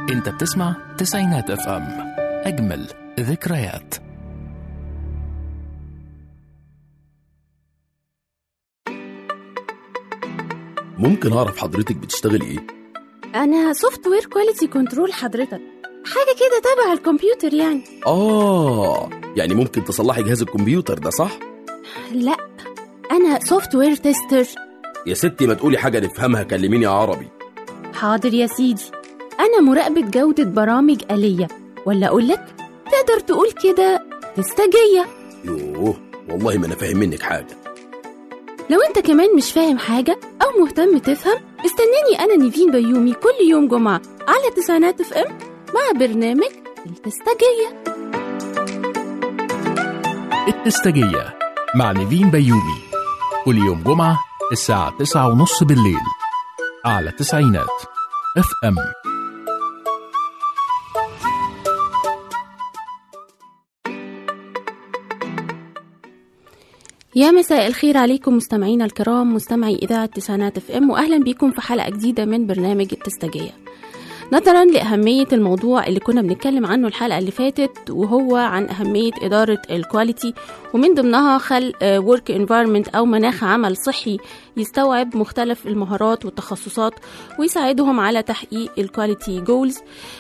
انت بتسمع تسعينات اف ام اجمل ذكريات ممكن اعرف حضرتك بتشتغلي ايه انا سوفت وير كواليتي كنترول حضرتك حاجه كده تبع الكمبيوتر يعني اه يعني ممكن تصلحي جهاز الكمبيوتر ده صح لا انا سوفت وير تيستر يا ستي ما تقولي حاجه نفهمها كلميني عربي حاضر يا سيدي انا مراقبه جوده برامج آلية ولا اقول لك تقدر تقول كده تستجية يوه والله ما انا فاهم منك حاجه لو انت كمان مش فاهم حاجه او مهتم تفهم استناني انا نيفين بيومي كل يوم جمعه على تسعينات اف ام مع برنامج التستجية التستجية مع نيفين بيومي كل يوم جمعة الساعة تسعة ونص بالليل على تسعينات اف ام يا مساء الخير عليكم مستمعينا الكرام مستمعي إذاعة تسعينات اف ام وأهلا بكم في حلقة جديدة من برنامج التستجية نظرا لأهمية الموضوع اللي كنا بنتكلم عنه الحلقة اللي فاتت وهو عن أهمية إدارة الكواليتي ومن ضمنها خلق ورك انفايرمنت أو مناخ عمل صحي يستوعب مختلف المهارات والتخصصات ويساعدهم على تحقيق الكواليتي جولز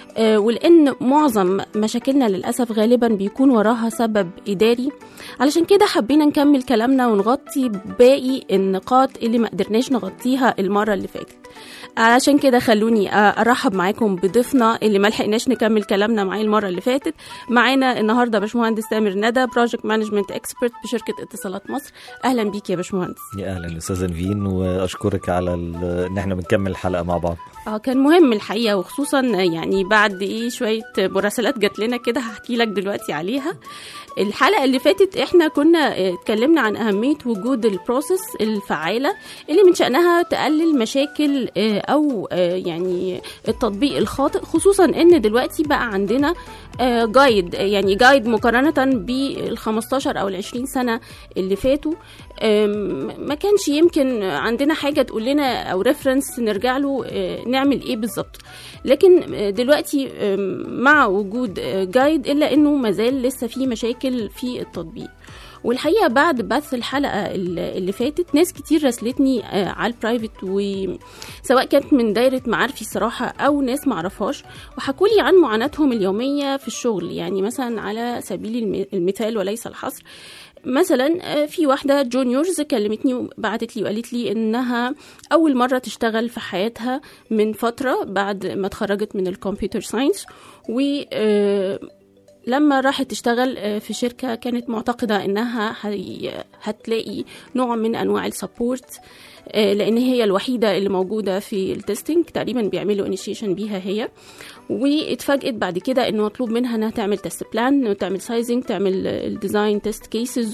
ولأن معظم مشاكلنا للأسف غالبا بيكون وراها سبب إداري علشان كده حبينا نكمل كلامنا ونغطي باقي النقاط اللي ما قدرناش نغطيها المرة اللي فاتت علشان كده خلوني ارحب معاكم بضيفنا اللي ما لحقناش نكمل كلامنا معاه المره اللي فاتت معانا النهارده باشمهندس تامر ندى بروجكت مانجمنت اكسبرت بشركه اتصالات مصر اهلا بيك يا باشمهندس يا اهلا استاذه نفين واشكرك على ال- ان احنا بنكمل الحلقه مع بعض اه كان مهم الحقيقه وخصوصا يعني بعد ايه شويه مراسلات جات لنا كده هحكي لك دلوقتي عليها الحلقه اللي فاتت احنا كنا اه، اتكلمنا عن اهميه وجود البروسيس الفعاله اللي من شانها تقلل مشاكل اه، او اه، يعني التطبيق الخاطئ خصوصا ان دلوقتي بقى عندنا اه، جايد يعني جايد مقارنه بال 15 او ال 20 سنه اللي فاتوا ام، ما كانش يمكن عندنا حاجه تقول لنا او ريفرنس نرجع له اه، نعمل ايه بالظبط لكن اه، دلوقتي ام، مع وجود اه، جايد الا انه مازال لسه في مشاكل في التطبيق والحقيقه بعد بث الحلقه اللي اللي فاتت ناس كتير راسلتني آه، على البرايفت وسواء كانت من دايره معارفي الصراحه او ناس معرفهاش وحكوا لي عن معاناتهم اليوميه في الشغل يعني مثلا على سبيل الم- المثال وليس الحصر مثلا آه، في واحده جونيورز كلمتني وبعتت لي وقالت لي انها اول مره تشتغل في حياتها من فتره بعد ما اتخرجت من الكمبيوتر ساينس و آه، لما راحت تشتغل آه، في شركة كانت معتقدة إنها هي- هتلاقي نوع من أنواع السبورت آه، لأن هي الوحيدة اللي موجودة في التستنج تقريبا بيعملوا انيشيشن بيها هي واتفاجئت بعد كده انه مطلوب منها انها تعمل تست بلان وتعمل سايزنج تعمل الديزاين تيست كيسز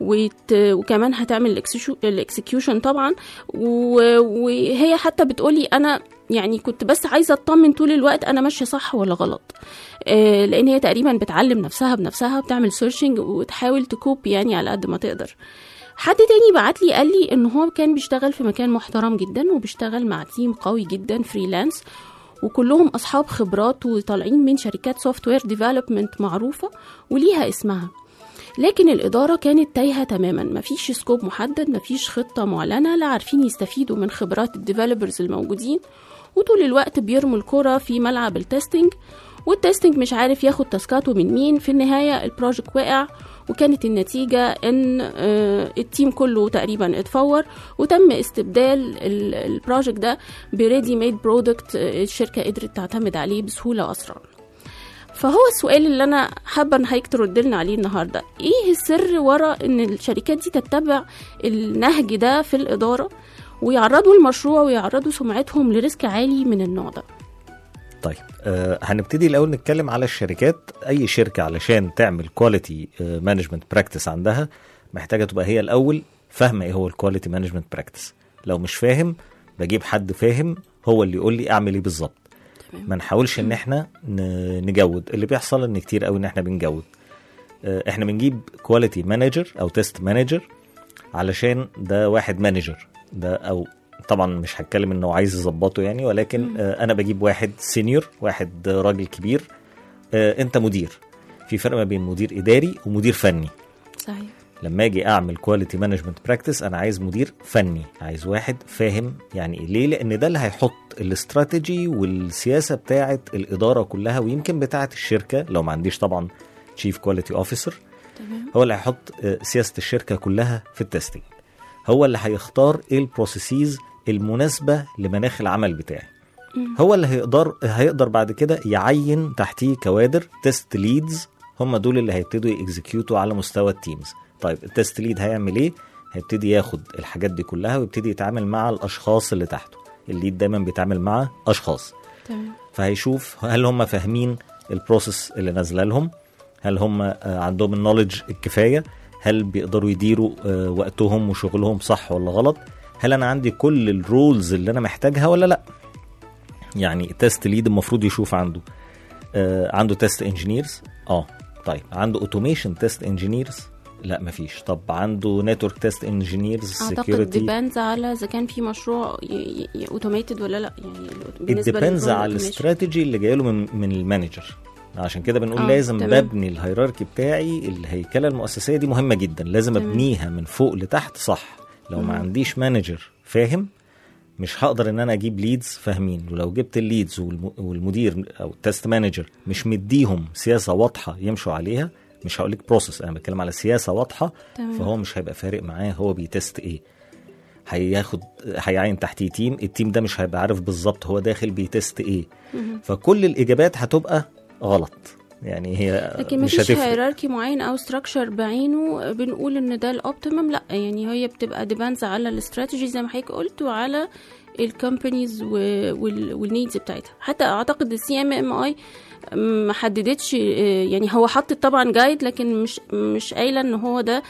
وكمان هتعمل الاكسكيوشن طبعا و- وهي حتى بتقولي انا يعني كنت بس عايزه اطمن طول الوقت انا ماشيه صح ولا غلط آه، لان هي تقريبا بتعلم نفسها بنفسها بتعمل سيرشنج وتحاول تكوب يعني على قد ما تقدر حد تاني بعت لي قال لي ان هو كان بيشتغل في مكان محترم جدا وبيشتغل مع تيم قوي جدا فريلانس وكلهم اصحاب خبرات وطالعين من شركات سوفت وير ديفلوبمنت معروفه وليها اسمها لكن الإدارة كانت تايهة تماما مفيش سكوب محدد مفيش خطة معلنة لا عارفين يستفيدوا من خبرات الديفلوبرز الموجودين وطول الوقت بيرموا الكرة في ملعب التستنج والتستنج مش عارف ياخد تاسكاته من مين في النهاية البروجكت وقع وكانت النتيجة ان آه، التيم كله تقريبا اتفور وتم استبدال ال- البروجكت ده بريدي ميد برودكت الشركة قدرت تعتمد عليه بسهولة وأسرع فهو السؤال اللي انا حابه ان حضرتك ترد لنا عليه النهارده ايه السر ورا ان الشركات دي تتبع النهج ده في الاداره ويعرضوا المشروع ويعرضوا سمعتهم لريسك عالي من النوع ده طيب آه هنبتدي الاول نتكلم على الشركات اي شركه علشان تعمل كواليتي مانجمنت براكتس عندها محتاجه تبقى هي الاول فاهمه ايه هو الكواليتي مانجمنت براكتس لو مش فاهم بجيب حد فاهم هو اللي يقول لي اعمل ايه بالظبط ما نحاولش ان احنا ن- نجود اللي بيحصل ان كتير قوي ان احنا بنجود آه، احنا بنجيب كواليتي مانجر او تيست مانجر علشان ده واحد مانجر ده او طبعا مش هتكلم انه عايز يظبطه يعني ولكن آه انا بجيب واحد سينيور واحد آه، راجل كبير آه انت مدير في فرق ما بين مدير اداري ومدير فني صحيح لما اجي اعمل كواليتي مانجمنت براكتس انا عايز مدير فني عايز واحد فاهم يعني ايه ليه لان ده اللي هيحط الاستراتيجي والسياسه بتاعه الاداره كلها ويمكن بتاعه الشركه لو ما عنديش طبعا تشيف كواليتي اوفيسر تمام هو اللي هيحط آه، سياسه الشركه كلها في التستنج هو اللي هيختار ايه البروسيسز المناسبه لمناخ العمل بتاعي هو اللي هيقدر هيقدر بعد كده يعين تحتيه كوادر تيست ليدز هم دول اللي هيبتدوا يكزكيوتوا على مستوى التيمز طيب التيست ليد هيعمل ايه هيبتدي ياخد الحاجات دي كلها ويبتدي يتعامل مع الاشخاص اللي تحته الليد دايما بيتعامل مع اشخاص تمام فهيشوف هل هم فاهمين البروسيس اللي نازله لهم هل هم آه، عندهم النولج الكفايه هل بيقدروا يديروا آه، وقتهم وشغلهم صح ولا غلط هل انا عندي كل الرولز اللي انا محتاجها ولا لا يعني التست ليد المفروض يشوف عنده آه، عنده تيست انجينيرز اه طيب عنده اوتوميشن تيست انجينيرز لا مفيش طب عنده نتورك تيست انجينيرز اعتقد سكيورتي ديبانز على اذا كان في مشروع اوتوميتد ولا لا يعني بالنسبه ديبيندز للنظام على الautomation. الاستراتيجي اللي جاي له من من المانجر عشان كده بنقول آه، آه لازم تمام. ببني الهيراركي بتاعي الهيكله المؤسسيه دي مهمه جدا لازم تمام. ابنيها من فوق لتحت صح لو ما مم. عنديش مانجر فاهم مش هقدر ان انا اجيب ليدز فاهمين ولو جبت الليدز والم- والمدير او التست مانجر مش مديهم سياسه واضحه يمشوا عليها مش هقول لك بروسس انا بتكلم على سياسه واضحه تمام. فهو مش هيبقى فارق معاه هو بيتست ايه هياخد هيعين تحتيه تيم التيم ده مش هيبقى عارف بالظبط هو داخل بيتست ايه فكل الاجابات هتبقى غلط يعني هي لكن مش مفيش هتفرق هيراركي معين او ستراكشر بعينه بنقول ان ده الاوبتيمم لا يعني هي بتبقى ديبانز على الاستراتيجي زي ما حضرتك قلت وعلى الكومبانيز والنيدز بتاعتها حتى اعتقد السي ام ام اي ما حددتش آه، يعني هو حطت طبعا جايد لكن مش مش قايله ان هو ده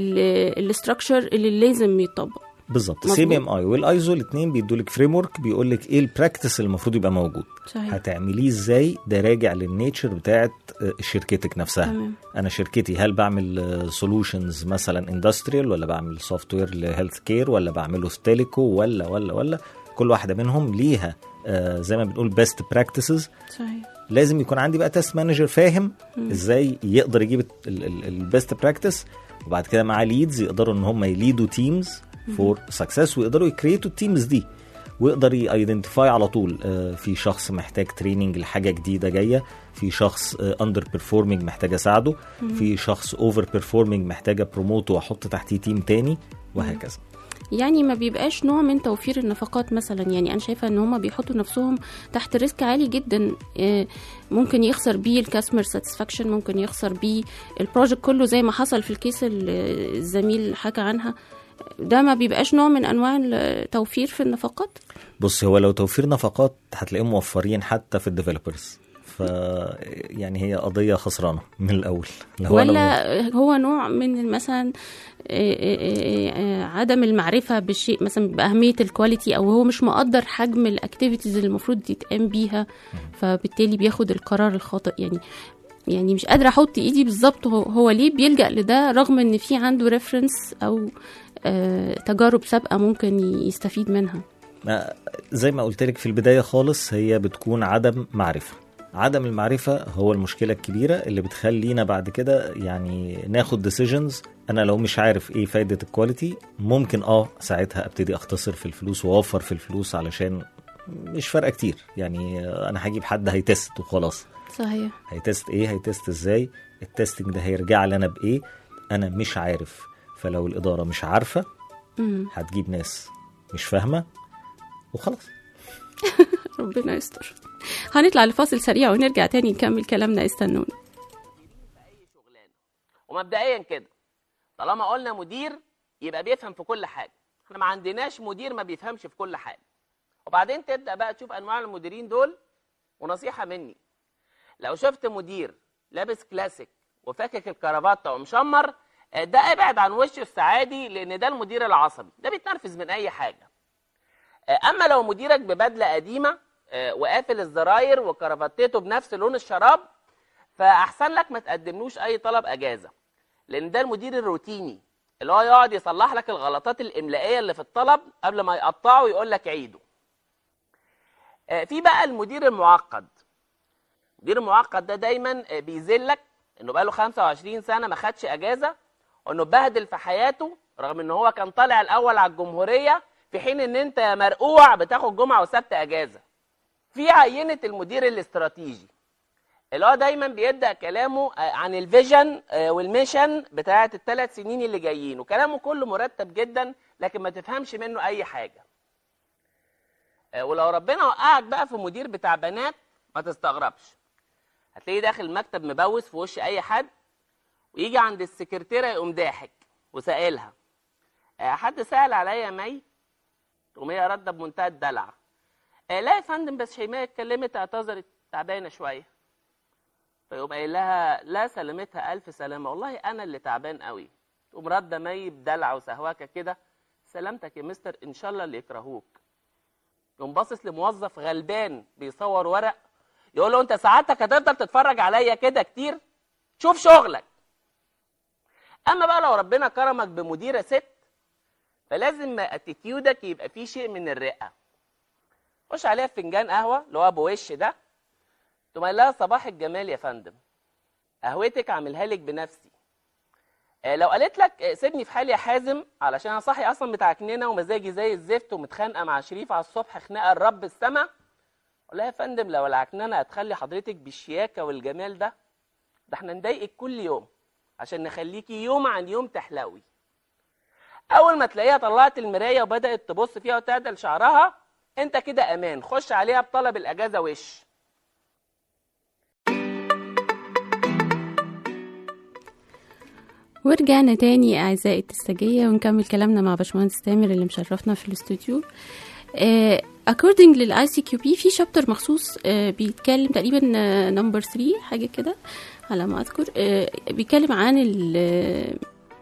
الاستراكشر اللي لازم يتطبق بالظبط مظبوط. سي بي ام اي والايزو الاثنين بيدوا لك فريم ورك بيقول لك ايه البراكتس اللي المفروض يبقى موجود صحيح هتعمليه ازاي ده راجع للنيتشر بتاعت آه، شركتك نفسها تمام انا شركتي هل بعمل سولوشنز مثلا اندستريال ولا بعمل سوفت وير لهيلث كير ولا بعمله في تيليكو ولا ولا ولا كل واحده منهم ليها آه، زي ما بنقول بيست براكتسز صحيح لازم يكون عندي بقى تيست مانجر فاهم ازاي يقدر يجيب البيست براكتس وبعد كده معاه ليدز يقدروا ان هم يليدوا تيمز فور سكسس ويقدروا يكريتوا التيمز دي ويقدر يايدنتيفاي على طول آه، في شخص محتاج تريننج لحاجه جديده جايه في شخص اندر بيرفورمينج محتاج اساعده في شخص اوفر بيرفورمينج محتاج ابروموت واحط تحتيه تيم تاني وهكذا يعني ما بيبقاش نوع من توفير النفقات مثلا يعني انا شايفه ان هم بيحطوا نفسهم تحت ريسك عالي جدا آه، ممكن يخسر بيه الكاستمر ساتسفاكشن ممكن يخسر بيه البروجكت كله زي ما حصل في الكيس اللي الزميل حكى عنها ده ما بيبقاش نوع من انواع التوفير في النفقات بص هو لو توفير نفقات هتلاقيهم موفرين حتى في الديفلوبرز ف يعني هي قضيه خسرانه من الاول لو أنا ولا هو نوع من مثلا آه، آه، آه، عدم المعرفه بالشيء مثلا باهميه الكواليتي او هو مش مقدر حجم الاكتيفيتيز اللي المفروض يتقام بيها فبالتالي بياخد القرار الخاطئ يعني يعني مش قادره احط ايدي بالظبط هو, هو ليه بيلجا لده رغم ان في عنده ريفرنس او آه، تجارب سابقه ممكن يستفيد منها ما- زي ما قلت لك في البدايه خالص هي بتكون عدم معرفه عدم المعرفه هو المشكله الكبيره اللي بتخلينا بعد كده يعني ناخد ديسيجنز انا لو مش عارف ايه فايده الكواليتي ممكن اه ساعتها ابتدي اختصر في الفلوس واوفر في الفلوس علشان مش فارقه كتير يعني انا هجيب حد هيتست وخلاص صحيح هيتست ايه هيتست ازاي التستنج ده هيرجع لي انا بايه انا مش عارف فلو الاداره مش عارفه مم. هتجيب ناس مش فاهمه وخلاص ربنا يستر هنطلع لفاصل سريع ونرجع تاني نكمل كلامنا استنونا اي شغلانه ومبدئيا كده طالما قلنا مدير يبقى بيفهم في كل حاجه احنا ما عندناش مدير ما بيفهمش في كل حاجه وبعدين تبدا بقى تشوف انواع المديرين دول ونصيحه مني لو شفت مدير لابس كلاسيك وفاكك الكرافته ومشمر آه، ده ابعد عن وشه السعادي لان ده المدير العصبي ده بيتنرفز من اي حاجه آه، اما لو مديرك ببدله قديمه آه، وقافل الزراير وكرافتته بنفس لون الشراب فاحسن لك ما تقدملوش اي طلب اجازه لان ده المدير الروتيني اللي هو يقعد يصلح لك الغلطات الاملائيه اللي في الطلب قبل ما يقطعه ويقول لك عيده آه، في بقى المدير المعقد المدير المعقد ده دايما آه، بيذلك انه بقاله 25 سنه ما خدش اجازه وانه بهدل في حياته رغم ان هو كان طالع الاول على الجمهوريه في حين ان انت يا مرقوع بتاخد جمعه وسبت اجازه في عينه المدير الاستراتيجي اللي هو دايما بيبدا كلامه آه، عن الفيجن آه، والميشن بتاعه الثلاث سنين اللي جايين وكلامه كله مرتب جدا لكن ما تفهمش منه اي حاجه آه، ولو ربنا وقعك بقى في مدير بتاع بنات ما تستغربش هتلاقيه داخل مكتب مبوس في وش اي حد ويجي عند السكرتيره يقوم ضاحك وسائلها آه، حد سأل عليا يا مي تقوم هي رد بمنتهى الدلع آه، لا يا فندم بس شيماء اتكلمت اعتذرت تعبانه شويه فيقوم قايل لها لا سلامتها الف سلامه والله انا اللي تعبان قوي تقوم رده مي بدلع وسهواكه كده سلامتك يا مستر ان شاء الله اللي يكرهوك يقوم باصص لموظف غلبان بيصور ورق يقول له انت سعادتك هتفضل تتفرج عليا كده كتير شوف شغلك اما بقى لو ربنا كرمك بمديره ست فلازم اتيتيودك يبقى فيه شيء من الرقه خش عليها في فنجان قهوه اللي هو ابو وش ده تقوم قايل لها صباح الجمال يا فندم قهوتك عاملها لك بنفسي آه، لو قالت لك آه، سيبني في حالي يا حازم علشان انا صاحي اصلا متعكننه ومزاجي زي الزفت ومتخانقه مع شريف على الصبح خناقه الرب السما اقول لها يا فندم لو العكننه هتخلي حضرتك بالشياكه والجمال ده ده احنا نضايقك كل يوم عشان نخليكي يوم عن يوم تحلوي اول ما تلاقيها طلعت المرايه وبدات تبص فيها وتعدل شعرها انت كده امان خش عليها بطلب الاجازه وش ورجعنا تاني أعزائي التستجية ونكمل كلامنا مع باشمهندس تامر اللي مشرفنا في الاستوديو آه، according للاي سي كيو بي في شابتر مخصوص آه، بيتكلم تقريبا نمبر 3 حاجه كده على ما اذكر آه، بيتكلم عن ال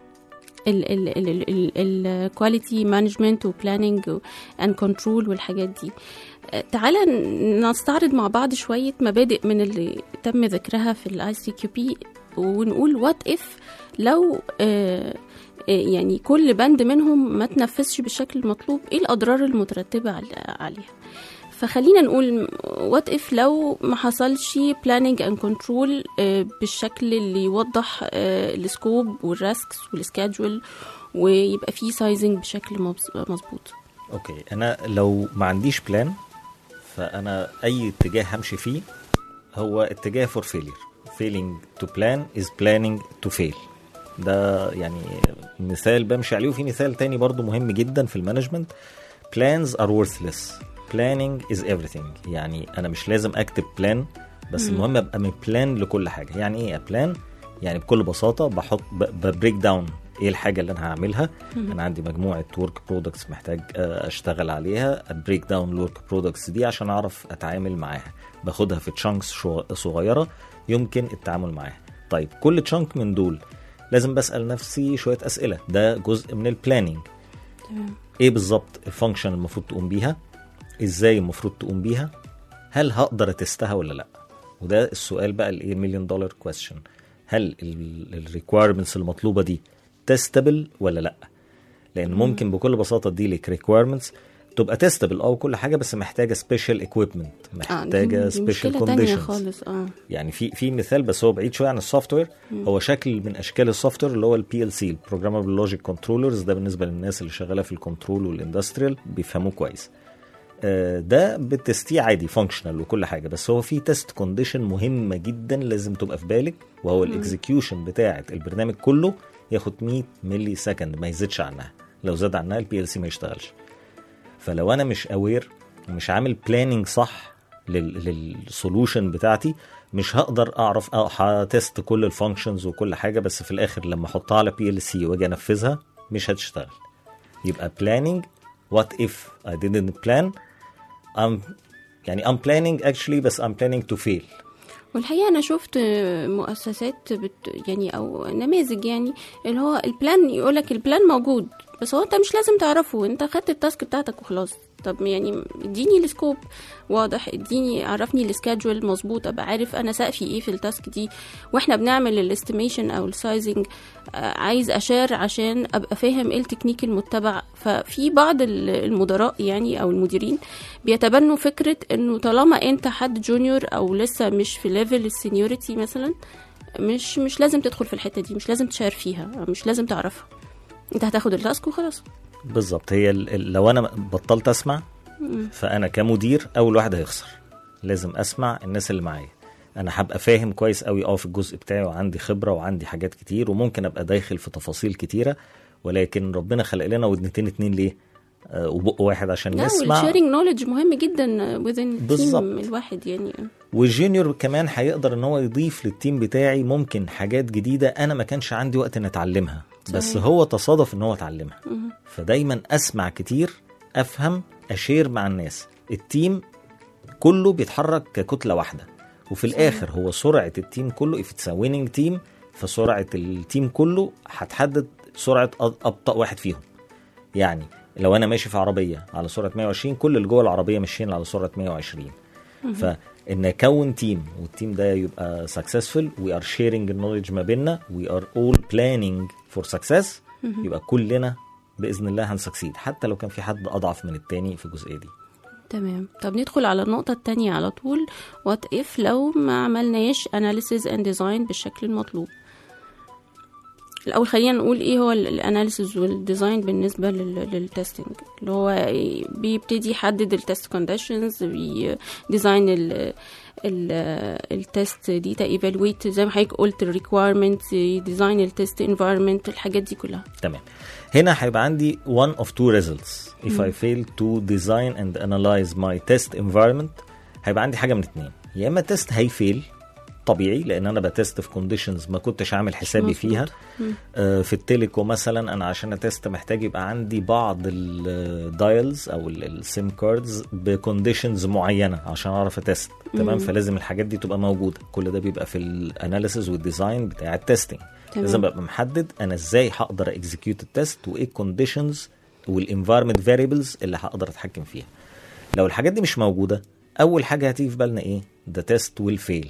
الكواليتي مانجمنت وبلاننج اند كنترول والحاجات دي آه، تعالى نستعرض مع بعض شويه مبادئ من اللي تم ذكرها في الاي سي كيو بي ونقول وات اف لو آه، آه، يعني كل بند منهم ما تنفذش بالشكل المطلوب ايه الاضرار المترتبه عل- عليها فخلينا نقول وات اف لو ما حصلش بلاننج اند كنترول بالشكل اللي يوضح آه، السكوب والريسكس والسكادجول ويبقى فيه سايزنج بشكل مبز- مظبوط اوكي انا لو ما عنديش بلان فانا اي اتجاه همشي فيه هو اتجاه فور فيلير failing to plan is planning to fail ده يعني مثال بمشي عليه وفي مثال تاني برضو مهم جدا في المانجمنت plans are worthless planning is everything يعني انا مش لازم اكتب بلان بس المهم ابقى من بلان لكل حاجه يعني ايه بلان يعني بكل بساطه بحط ببريك داون ايه الحاجه اللي انا هعملها انا عندي مجموعه ورك برودكتس محتاج آه، اشتغل عليها بريك داون الورك برودكتس دي عشان اعرف اتعامل معاها باخدها في تشانكس صغيره يمكن التعامل معاها طيب كل تشانك من دول لازم بسال نفسي شويه اسئله ده جزء من البلاننج ايه بالظبط الفانكشن المفروض تقوم بيها ازاي المفروض تقوم بيها هل هقدر اتستها ولا لا وده السؤال بقى الايه مليون دولار كويستشن هل الريكويرمنتس المطلوبه دي تستبل ولا لا لان ممكن بكل بساطه دي لك ريكويرمنتس تبقى تستبل اه وكل حاجه بس محتاجه سبيشال ايكويبمنت اه محتاجه دي- دي سبيشال مشكله تانية كونديشنز خالص اه يعني في في مثال بس هو بعيد شويه عن السوفت وير هو شكل من اشكال السوفت وير اللي هو البي ال سي البروجرامبل لوجيك كنترولرز ده بالنسبه للناس اللي شغاله في الكنترول والاندستريال بيفهموه كويس آه، ده بتستيه عادي فانكشنال وكل حاجه بس هو في تيست كونديشن مهمه جدا لازم تبقى في بالك وهو الاكزكيوشن بتاعه البرنامج كله ياخد 100 ملي سكند ما يزيدش عنها لو زاد عنها البي ال سي ما يشتغلش فلو انا مش اوير ومش عامل بلاننج صح للسولوشن بتاعتي مش هقدر اعرف اه هتست كل الفانكشنز وكل حاجه بس في الاخر لما احطها على بي ال سي واجي انفذها مش هتشتغل يبقى planning what if I didn't plan I'm يعني I'm planning actually بس I'm planning to fail والحقيقه انا شفت مؤسسات بت يعني او نماذج يعني اللي هو البلان يقول لك البلان موجود بس هو انت مش لازم تعرفه انت خدت التاسك بتاعتك وخلاص طب يعني اديني السكوب واضح اديني عرفني السكادجول مظبوط ابقى عارف انا سقفي ايه في التاسك دي واحنا بنعمل الاستيميشن او السايزنج عايز اشار عشان ابقى فاهم ايه التكنيك المتبع ففي بعض ال- المدراء يعني او المديرين بيتبنوا فكره انه طالما انت حد جونيور او لسه مش في ليفل السينيورتي مثلا مش مش لازم تدخل في الحته دي مش لازم تشار فيها مش لازم تعرفها انت هتاخد التاسك وخلاص بالظبط هي ال- ال- لو انا بطلت اسمع فانا كمدير اول واحد هيخسر لازم اسمع الناس اللي معايا انا هبقى فاهم كويس قوي اه في الجزء بتاعي وعندي خبره وعندي حاجات كتير وممكن ابقى داخل في تفاصيل كتيره ولكن ربنا خلق لنا ودنتين اتنين ليه آه وبق واحد عشان لا نسمع والشيرنج نولج مهم جدا within بالظبط. تيم الواحد يعني والجونيور كمان هيقدر ان هو يضيف للتيم بتاعي ممكن حاجات جديده انا ما كانش عندي وقت ان اتعلمها بس صحيح. هو تصادف ان هو اتعلمها فدايما اسمع كتير افهم اشير مع الناس التيم كله بيتحرك ككتله واحده وفي الاخر هو سرعه التيم كله if it's a winning تيم فسرعه التيم كله هتحدد سرعه أ- ابطا واحد فيهم يعني لو انا ماشي في عربيه على سرعه 120 كل اللي جوه العربيه ماشيين على سرعه 120 فان اكون تيم والتيم ده يبقى سكسسفul وي ار شيرنج النولج ما بيننا وي ار اول بلاننج فور سكسس يبقى كلنا باذن الله هنسكسيد حتى لو كان في حد اضعف من التاني في الجزئيه دي تمام طب ندخل على النقطة التانية على طول وات اف لو ما عملناش analysis and design بالشكل المطلوب الأول خلينا نقول ايه هو الاناليسيز والديزاين بالنسبة للتستنج اللي هو بيبتدي يحدد التست كونديشنز بيديزاين التست دي ايفالويت زي ما حضرتك قلت الريكويرمنت ديزاين التست انفايرمنت الحاجات دي كلها تمام هنا هيبقى عندي one of two results if I fail to design and analyze my test environment هيبقى عندي حاجه من اتنين يا اما تيست هيفيل طبيعي لان انا بتست في كونديشنز ما كنتش عامل حسابي مظبوط. فيها آه في التليكو مثلا انا عشان اتست محتاج يبقى عندي بعض الدايلز او السيم كاردز بكونديشنز معينه عشان اعرف اتست تمام فلازم الحاجات دي تبقى موجوده كل ده بيبقى في الاناليسز والديزاين بتاع التستنج تمام. لازم ابقى محدد انا ازاي هقدر اكزكيوت التست وايه الكونديشنز والانفايرمنت فاريبلز اللي هقدر اتحكم فيها لو الحاجات دي مش موجوده اول حاجه هتيجي في بالنا ايه ده تيست ويل فيل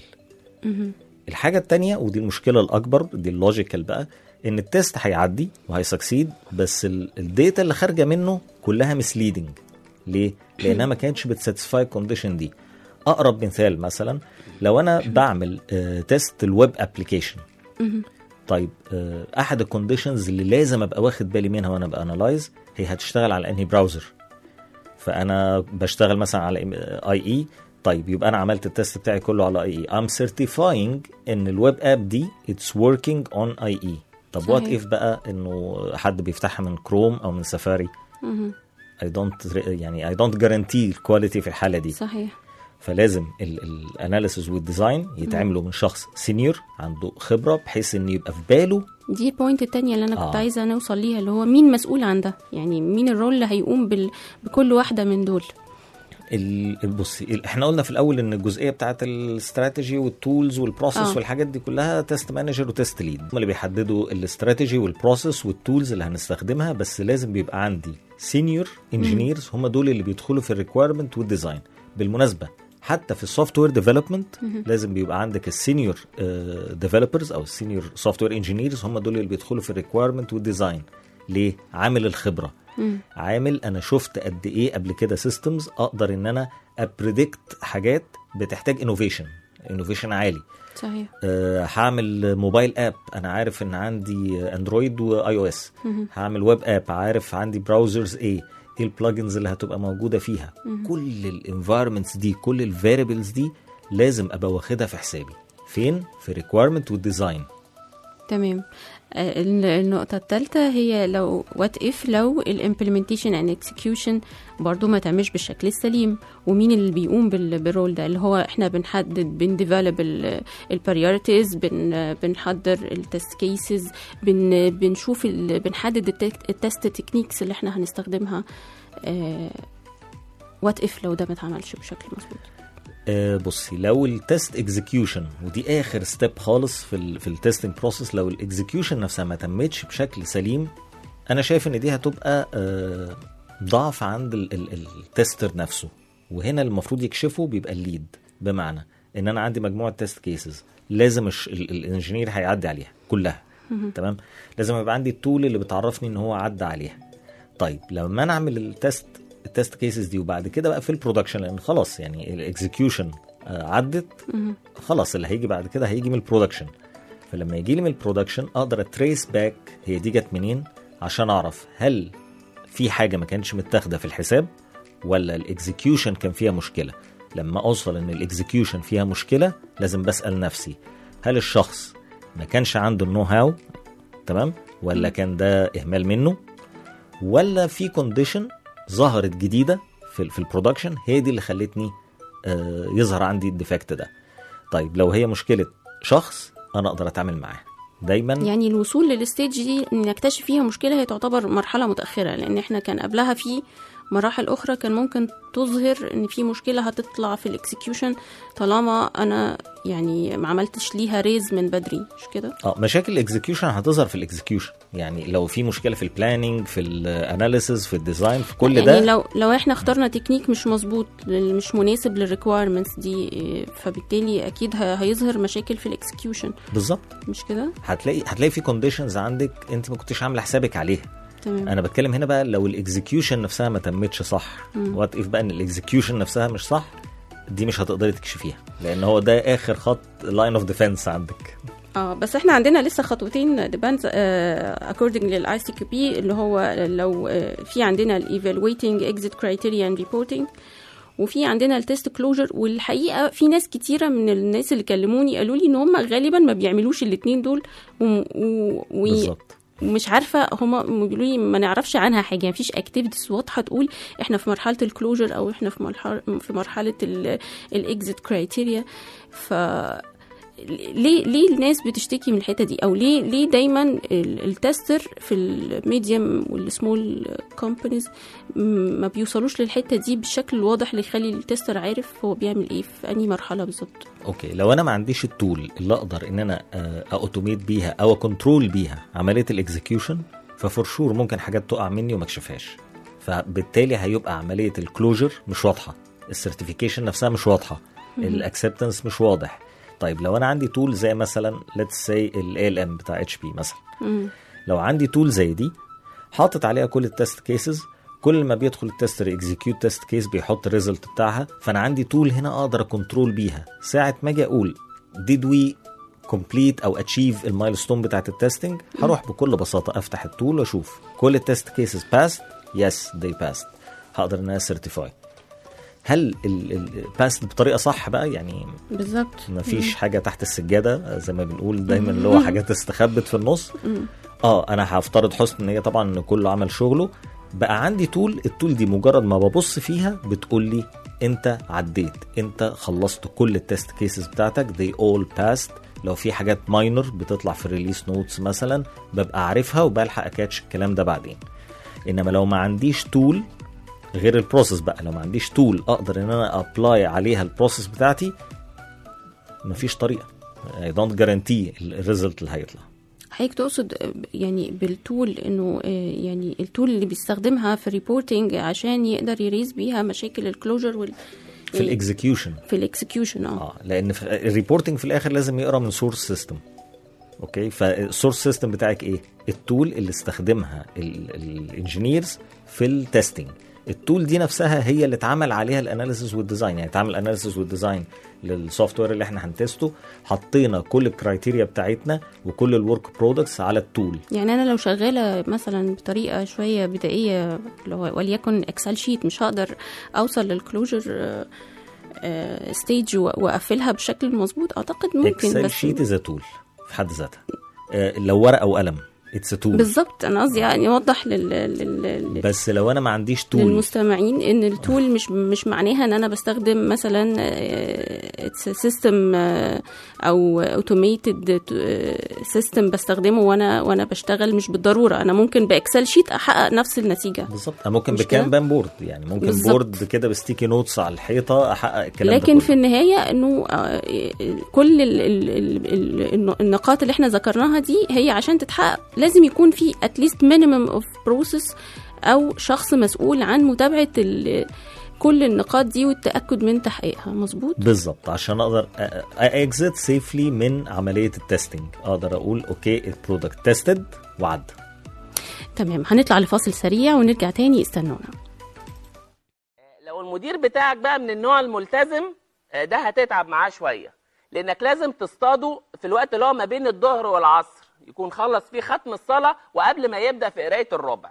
الحاجه التانية ودي المشكله الاكبر دي اللوجيكال بقى ان التيست هيعدي وهيسكسيد بس ال- الداتا اللي خارجه منه كلها مسليدنج ليه لانها ما كانتش بتساتسفاي الكونديشن دي اقرب مثال مثلا لو انا بعمل آه تيست الويب ابلكيشن طيب آه احد الكونديشنز اللي لازم ابقى واخد بالي منها وانا بانالايز هي هتشتغل على انهي براوزر فانا بشتغل مثلا على اي اي طيب يبقى انا عملت التست بتاعي كله على اي اي ام سيرتيفاينج ان الويب اب دي اتس وركينج اون اي اي طب وات صحيح. اف بقى انه حد بيفتحها من كروم او من سفاري اي دونت يعني اي دونت جارانتي الكواليتي في الحاله دي صحيح فلازم الاناليسيس والديزاين يتعملوا من شخص سينيور عنده خبره بحيث ان يبقى في باله دي البوينت التانية اللي انا كنت آه. عايزه نوصل ليها اللي هو مين مسؤول عن ده يعني مين الرول اللي هيقوم بال... بكل واحده من دول ال- بصي ال- احنا قلنا في الاول ان الجزئيه بتاعت الاستراتيجي والتولز والبروسيس آه. والحاجات دي كلها تيست مانجر وتيست ليد هم اللي بيحددوا الاستراتيجي والبروسيس والتولز اللي هنستخدمها بس لازم بيبقى عندي سينيور انجينيرز هم دول اللي بيدخلوا في الريكويرمنت والديزاين بالمناسبه حتى في السوفت وير ديفلوبمنت لازم بيبقى عندك السينيور ديفلوبرز او السينيور سوفت وير انجينيرز هم دول اللي بيدخلوا في الريكويرمنت والديزاين ليه عامل الخبره عامل انا شفت قد ايه قبل كده سيستمز اقدر ان انا ابريدكت حاجات بتحتاج انوفيشن انوفيشن عالي صحيح أه هعمل موبايل اب انا عارف ان عندي اندرويد واي او اس هعمل ويب اب عارف عندي براوزرز ايه ايه البلجنز اللي هتبقى موجوده فيها كل الانفايرمنتس دي كل الفاريبلز دي لازم ابقى واخدها في حسابي فين في ريكويرمنت والديزاين تمام آه، ال- النقطة الثالثة هي لو وات اف لو الامبلمنتيشن اند اكسكيوشن برضو ما تعملش بالشكل السليم ومين اللي بيقوم بال- بالرول ده اللي هو احنا بنحدد بنديفلوب البريورتيز بن بنحضر التست كيسز بن بنشوف ال- بنحدد التست تكنيكس اللي احنا هنستخدمها وات اف لو ده ما اتعملش بشكل مظبوط آه بصي لو التست اكزيكيوشن ودي اخر ستيب خالص في ال في التستنج بروسيس لو الاكزيكيوشن نفسها ما تمتش بشكل سليم انا شايف ان دي هتبقى آه، ضعف عند ال- ال- ال- التستر نفسه وهنا المفروض يكشفه بيبقى الليد بمعنى ان انا عندي مجموعه تيست كيسز لازم الش- ال- الانجينير هيعدي عليها كلها تمام لازم يبقى عندي التول اللي بتعرفني ان هو عدى عليها طيب لما انا اعمل التست التست كيسز دي وبعد كده بقى في البرودكشن لان خلاص يعني الاكزكيوشن عدت خلاص اللي هيجي بعد كده هيجي من البرودكشن فلما يجي لي من البرودكشن اقدر اتريس باك هي دي جت منين عشان اعرف هل في حاجه ما كانتش متاخده في الحساب ولا الاكزكيوشن كان فيها مشكله لما اوصل ان الاكزكيوشن فيها مشكله لازم بسال نفسي هل الشخص ما كانش عنده النو هاو تمام ولا كان ده اهمال منه ولا في كونديشن ظهرت جديده في في البرودكشن هي دي اللي خلتني آه، يظهر عندي الديفكت ده طيب لو هي مشكله شخص انا اقدر اتعامل معاه دايما يعني الوصول للستيج دي ان نكتشف فيها مشكله هي تعتبر مرحله متاخره لان احنا كان قبلها في مراحل اخرى كان ممكن تظهر ان في مشكله هتطلع في الاكسكيوشن طالما انا يعني ما عملتش ليها ريز من بدري مش كده اه مشاكل الاكزكيوشن هتظهر في الاكزكيوشن يعني لو في مشكله في البلاننج في الاناليسز في الديزاين في كل يعني ده لو لو احنا اخترنا تكنيك مش مظبوط لل- مش مناسب للريكويرمنتس دي إيه، فبالتالي اكيد ه- هيظهر مشاكل في الاكسكيوشن بالظبط مش كده هتلاقي هتلاقي في كونديشنز عندك انت ما كنتش عامله حسابك عليها تمام انا بتكلم هنا بقى لو الاكزكيوشن نفسها ما تمتش صح وات اف بقى ان الاكزكيوشن نفسها مش صح دي مش هتقدري تكشفيها لان هو ده اخر خط لاين اوف ديفense عندك اه بس احنا عندنا لسه خطوتين depends uh, according للاي سي كيو بي اللي هو لو uh, في عندنا الايفالويتنج اكزيت كرايتيريا اند ريبورتنج وفي عندنا التست كلوجر والحقيقه في ناس كتيره من الناس اللي كلموني قالوا لي ان هم غالبا ما بيعملوش الاثنين دول و... و... و... بالظبط ومش عارفه هما بيقولوا لي ما نعرفش عنها حاجه مفيش اكتيفيتيز واضحه تقول احنا في مرحله الكلوجر او احنا في مرحله في مرحله الاكزيت كرايتيريا ف ليه ليه الناس بتشتكي من الحته دي او ليه ليه دايما ال- التستر في الميديوم والسمول كومبانيز ما بيوصلوش للحته دي بالشكل الواضح اللي يخلي التستر عارف هو بيعمل ايه في انهي مرحله بالظبط اوكي لو انا ما عنديش التول اللي اقدر ان انا اوتوميت بيها او كنترول بيها عمليه الاكزكيوشن ففور شور ممكن حاجات تقع مني وما اكشفهاش فبالتالي هيبقى عمليه الكلوجر مش واضحه السيرتيفيكيشن نفسها مش واضحه الاكسبتنس مش واضح طيب لو انا عندي تول زي مثلا ليتس سي ال ال ام بتاع اتش بي مثلا لو عندي تول زي دي حاطط عليها كل التست كيسز كل ما بيدخل التستر اكزيكيوت تيست كيس بيحط الريزلت بتاعها فانا عندي تول هنا اقدر اكنترول بيها ساعه ما اجي اقول ديد وي كومبليت او اتشيف المايلستون بتاعت التستنج هروح بكل بساطه افتح التول واشوف كل التست كيسز باست يس they passed هقدر ان انا سيرتيفاي هل الباست بطريقه صح بقى يعني بالظبط ما فيش حاجه تحت السجاده زي ما بنقول دايما اللي هو حاجات استخبت في النص اه انا هفترض حسن ان هي طبعا ان كله عمل شغله بقى عندي تول التول دي مجرد ما ببص فيها بتقول لي انت عديت انت خلصت كل التست كيسز بتاعتك they all passed لو في حاجات ماينر بتطلع في الريليس نوتس مثلا ببقى عارفها وبلحق اكاتش الكلام ده بعدين انما لو ما عنديش تول غير البروسيس بقى لو ما عنديش تول اقدر ان انا ابلاي عليها البروسيس بتاعتي مفيش طريقه I don't guarantee الريزلت اللي هيطلع حضرتك تقصد يعني بالتول انه آه، يعني التول اللي بيستخدمها في الريبورتنج عشان يقدر يريز بيها مشاكل الكلوجر وال في الاكزكيوشن في الاكسكيوشن اه اه لان في الريبورتنج في الاخر لازم يقرا من سورس سيستم اوكي فالسورس سيستم بتاعك ايه التول اللي استخدمها الانجينيرز في التستنج التول دي نفسها هي اللي اتعمل عليها الاناليسيس والديزاين يعني اتعمل اناليسيس والديزاين للسوفت وير اللي احنا هنتسته حطينا كل الكرايتيريا بتاعتنا وكل الورك برودكتس على التول يعني انا لو شغاله مثلا بطريقه شويه بدائيه لو وليكن اكسل شيت مش هقدر اوصل للكلوجر ستيج واقفلها بشكل مظبوط اعتقد ممكن اكسل بس شيت از تول في حد ذاتها آه، لو ورقه وقلم اتس تول بالظبط انا قصدي يعني اوضح لل... لل... لل... بس لو انا ما عنديش تول للمستمعين ان التول مش مش معناها ان انا بستخدم مثلا اتس سيستم او اوتوميتد سيستم بستخدمه وانا وانا بشتغل مش بالضروره انا ممكن باكسل شيت احقق نفس النتيجه بالظبط أنا ممكن مش بكام كده؟ بان بورد يعني ممكن بالظبط. بورد كده بستيكي نوتس على الحيطه احقق الكلام ده لكن كله. في النهايه انه آه، كل ال ال ال ال النقاط اللي احنا ذكرناها دي هي عشان تتحقق لازم يكون في اتليست مينيمم اوف بروسيس او شخص مسؤول عن متابعه ال- كل النقاط دي والتاكد من تحقيقها مظبوط بالظبط عشان اقدر اكزit سيفلي من عمليه التستنج اقدر اقول اوكي البرودكت تيستد وعدى تمام هنطلع لفاصل سريع ونرجع تاني استنونا لو المدير بتاعك بقى من النوع الملتزم آه، ده هتتعب معاه شويه لانك لازم تصطاده في الوقت اللي هو ما بين الظهر والعصر يكون خلص فيه ختم الصلاه وقبل ما يبدا في قرايه الربع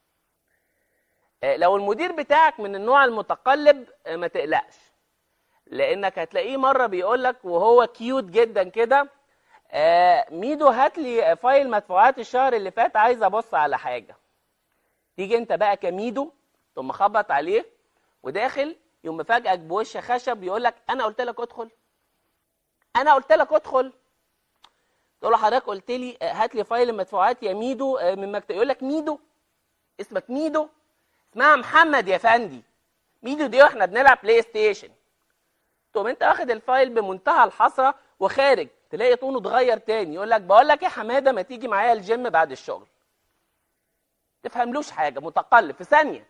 آه، لو المدير بتاعك من النوع المتقلب آه، ما تقلقش لانك هتلاقيه مره بيقول لك وهو كيوت جدا كده آه، ميدو هات لي فايل مدفوعات الشهر اللي فات عايز ابص على حاجه تيجي انت بقى كميدو تقوم مخبط عليه وداخل يقوم مفاجئك بوش خشب يقول لك انا قلت لك ادخل انا قلت لك ادخل تقول له حضرتك قلت لي آه، هات لي فايل المدفوعات يا ميدو آه، من مكتب يقول لك ميدو اسمك ميدو اسمها محمد يا فندي ميدو دي واحنا بنلعب بلاي ستيشن تقوم انت واخد الفايل بمنتهى الحسره وخارج تلاقي طونه اتغير تاني يقول لك بقول لك يا حماده ما تيجي معايا الجيم بعد الشغل تفهملوش حاجه متقلب في ثانيه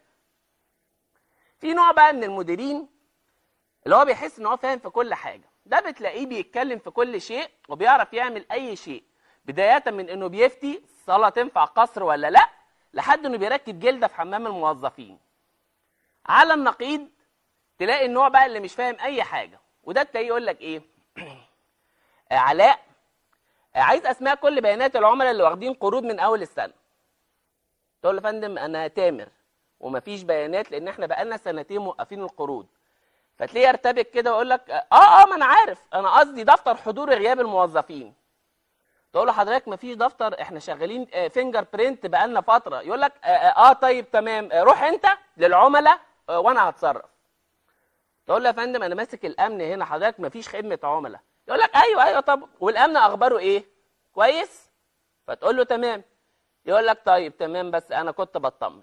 في نوع بقى من المديرين اللي هو بيحس ان هو فاهم في كل حاجه ده بتلاقيه بيتكلم في كل شيء وبيعرف يعمل اي شيء بدايه من انه بيفتي الصلاه تنفع قصر ولا لا لحد انه بيركب جلده في حمام الموظفين على النقيض تلاقي النوع بقى اللي مش فاهم اي حاجه وده تلاقيه يقول لك ايه آه، علاء آه، عايز اسماء كل بيانات العملاء اللي واخدين قروض من اول السنه تقول له يا فندم انا تامر ومفيش بيانات لان احنا بقالنا سنتين موقفين القروض فتلاقيه يرتبك كده ويقول لك اه اه ما انا عارف انا قصدي دفتر حضور غياب الموظفين تقول له حضرتك مفيش دفتر احنا شغالين آه، فينجر برينت بقالنا فتره يقول لك اه, آه, آه طيب تمام آه روح انت للعملاء آه وانا هتصرف تقول له يا فندم انا ماسك الامن هنا حضرتك مفيش خدمه عملاء يقول لك ايوه ايوه طب والامن اخباره ايه كويس فتقول له تمام يقول لك طيب تمام بس انا كنت بطمن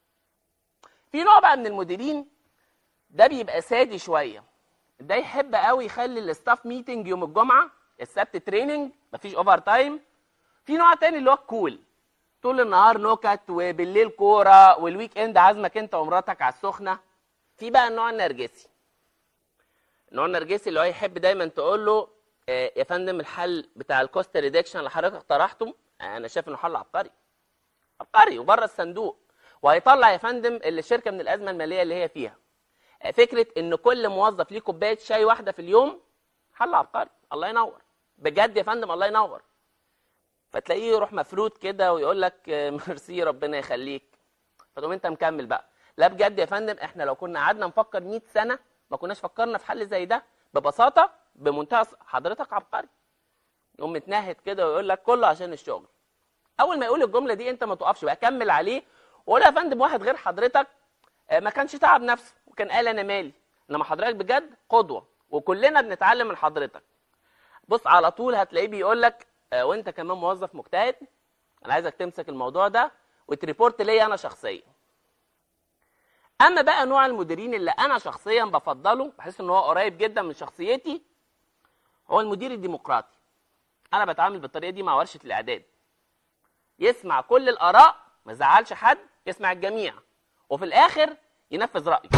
في نوع بقى من المديرين ده بيبقى سادي شويه ده يحب قوي يخلي الاستاف ميتنج يوم الجمعه السبت تريننج مفيش اوفر تايم في نوع تاني اللي هو الكول طول النهار نكت وبالليل كوره والويك اند عازمك انت ومراتك على السخنه في بقى النوع النرجسي النوع النرجسي اللي هو يحب دايما تقول له آه، يا فندم الحل بتاع الكوست ريدكشن اللي حضرتك اقترحته آه، انا شايف انه حل عبقري عبقري وبره الصندوق وهيطلع يا فندم الشركه من الازمه الماليه اللي هي فيها آه، فكره ان كل موظف ليه كوبايه شاي واحده في اليوم حل عبقري الله ينور بجد يا فندم الله ينور فتلاقيه يروح مفروض كده ويقول لك آه، ميرسي ربنا يخليك فتقوم انت مكمل بقى لا بجد يا فندم احنا لو كنا قعدنا نفكر 100 سنه ما كناش فكرنا في حل زي ده ببساطه بمنتهى الص- حضرتك عبقري يقوم متنهد كده ويقول لك كله عشان الشغل اول ما يقول الجمله دي انت ما تقفش بقى كمل عليه وقول يا فندم واحد غير حضرتك آه، ما كانش تعب نفسه وكان قال انا مالي انما حضرتك بجد قدوه وكلنا بنتعلم من حضرتك بص على طول هتلاقيه بيقول لك آه، وانت كمان موظف مجتهد انا عايزك تمسك الموضوع ده وتريبورت ليا انا شخصيا اما بقى نوع المديرين اللي انا شخصيا بفضله بحس ان هو قريب جدا من شخصيتي هو المدير الديمقراطي انا بتعامل بالطريقه دي مع ورشه الاعداد يسمع كل الاراء ما يزعلش حد يسمع الجميع وفي الاخر ينفذ رايه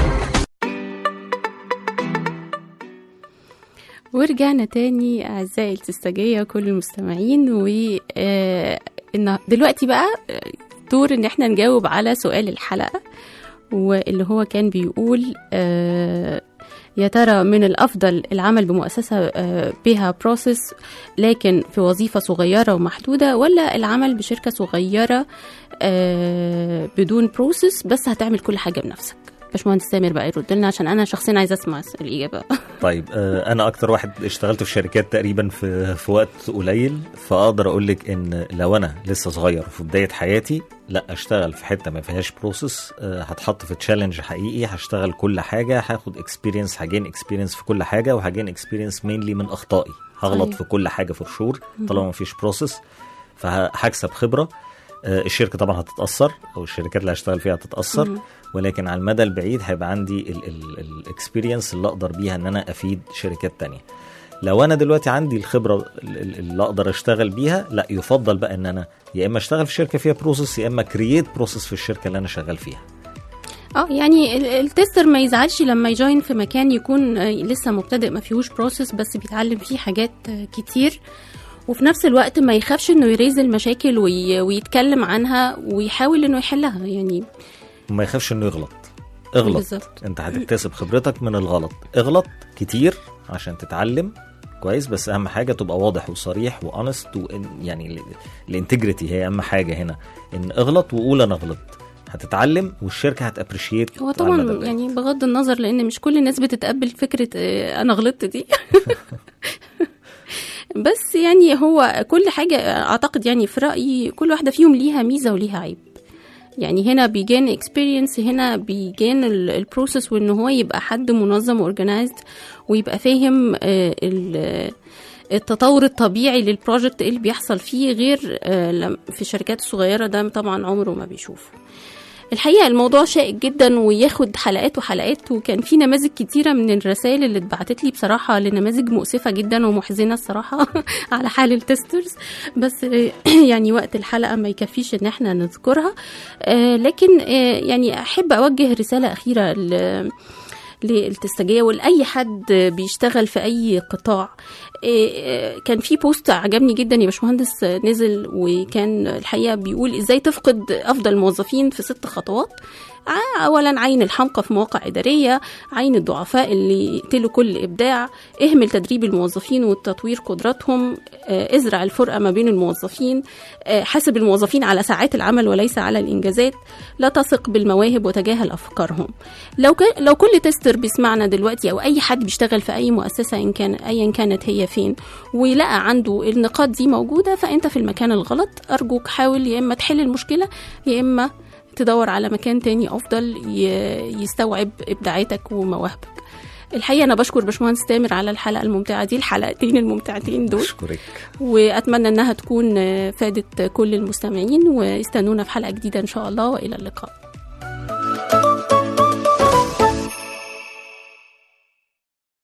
ورجعنا تاني أعزائي التستجية كل المستمعين و آه، إن- دلوقتي بقى آه، دور إن احنا نجاوب على سؤال الحلقة واللي هو كان بيقول آه، يا ترى من الأفضل العمل بمؤسسة آه، بها بروسيس لكن في وظيفة صغيرة ومحدودة ولا العمل بشركة صغيرة آه، بدون بروسيس بس هتعمل كل حاجة بنفسك باشمهندس سامر بقى يرد لنا عشان انا شخصيا عايزه اسمع الاجابه طيب آه، انا اكتر واحد اشتغلت في شركات تقريبا في في وقت قليل فاقدر اقول لك ان لو انا لسه صغير في بدايه حياتي لا اشتغل في حته ما فيهاش بروسيس هتحط في تشالنج حقيقي هشتغل كل حاجه هاخد اكسبيرينس هجين اكسبيرينس في كل حاجه وهجين اكسبيرينس مينلي من اخطائي هغلط صحيح. في كل حاجه في شهور طالما ما فيش بروسيس فهكسب خبره آه، الشركه طبعا هتتاثر او الشركات اللي هشتغل فيها هتتاثر ولكن على المدى البعيد هيبقى عندي الاكسبيرينس اللي اقدر بيها ان انا افيد شركات تانية لو انا دلوقتي عندي الخبره ال- ال- اللي اقدر اشتغل بيها لا يفضل بقى ان انا يا اما اشتغل في شركه فيها بروسيس يا اما كرييت بروسيس في الشركه اللي انا شغال فيها اه يعني ال- التستر ما يزعلش لما يجوين في مكان يكون آه، لسه مبتدئ ما فيهوش بروسيس بس بيتعلم فيه حاجات آه، كتير وفي نفس الوقت ما يخافش انه يريز المشاكل وي... ويتكلم عنها ويحاول انه يحلها يعني وما يخافش انه يغلط اغلط بالظبط. انت هتكتسب خبرتك من الغلط اغلط كتير عشان تتعلم كويس بس اهم حاجه تبقى واضح وصريح وانست يعني الانتجريتي هي اهم حاجه هنا ان اغلط وقول انا غلطت هتتعلم والشركه هتابريشيت هو طبعا يعني بغض النظر لان مش كل الناس بتتقبل فكره آه، انا غلطت دي بس يعني هو كل حاجه اعتقد يعني في رايي كل واحده فيهم ليها ميزه وليها عيب يعني هنا بيجان اكسبيرينس هنا بيجان البروسيس وان هو يبقى حد منظم اورجنايزد ويبقى فاهم آه، ال- التطور الطبيعي للبروجكت اللي بيحصل فيه غير آه، لم- في الشركات الصغيره ده طبعا عمره ما بيشوفه الحقيقه الموضوع شائك جدا وياخد حلقات وحلقات وكان في نماذج كتيره من الرسائل اللي اتبعتت لي بصراحه لنماذج مؤسفه جدا ومحزنه الصراحه على حال التسترز بس يعني وقت الحلقه ما يكفيش ان احنا نذكرها آه، لكن آه، يعني احب اوجه رساله اخيره ل- للتستجية ولأي حد بيشتغل في أي قطاع إيه، إيه، كان في بوست عجبني جدا يا باشمهندس نزل وكان الحقيقة بيقول إزاي تفقد أفضل الموظفين في ست خطوات ع- أولا عين الحمقى في مواقع إدارية عين الضعفاء اللي يقتلوا كل إبداع اهمل تدريب الموظفين وتطوير قدراتهم آه، ازرع الفرقة ما بين الموظفين آه، حاسب الموظفين على ساعات العمل وليس على الإنجازات لا تثق بالمواهب وتجاهل أفكارهم لو كان لو كل تستر بيسمعنا دلوقتي أو أي حد بيشتغل في أي مؤسسة إن كان أيا كانت هي فين ولقى عنده النقاط دي موجودة فأنت في المكان الغلط أرجوك حاول يا إما تحل المشكلة يا إما تدور على مكان تاني أفضل ي- يستوعب إبداعاتك ومواهبك الحقيقة أنا بشكر باشمهندس تامر على الحلقة الممتعة دي الحلقتين الممتعتين دول اشكرك وأتمنى أنها تكون فادت كل المستمعين واستنونا في حلقة جديدة إن شاء الله وإلى اللقاء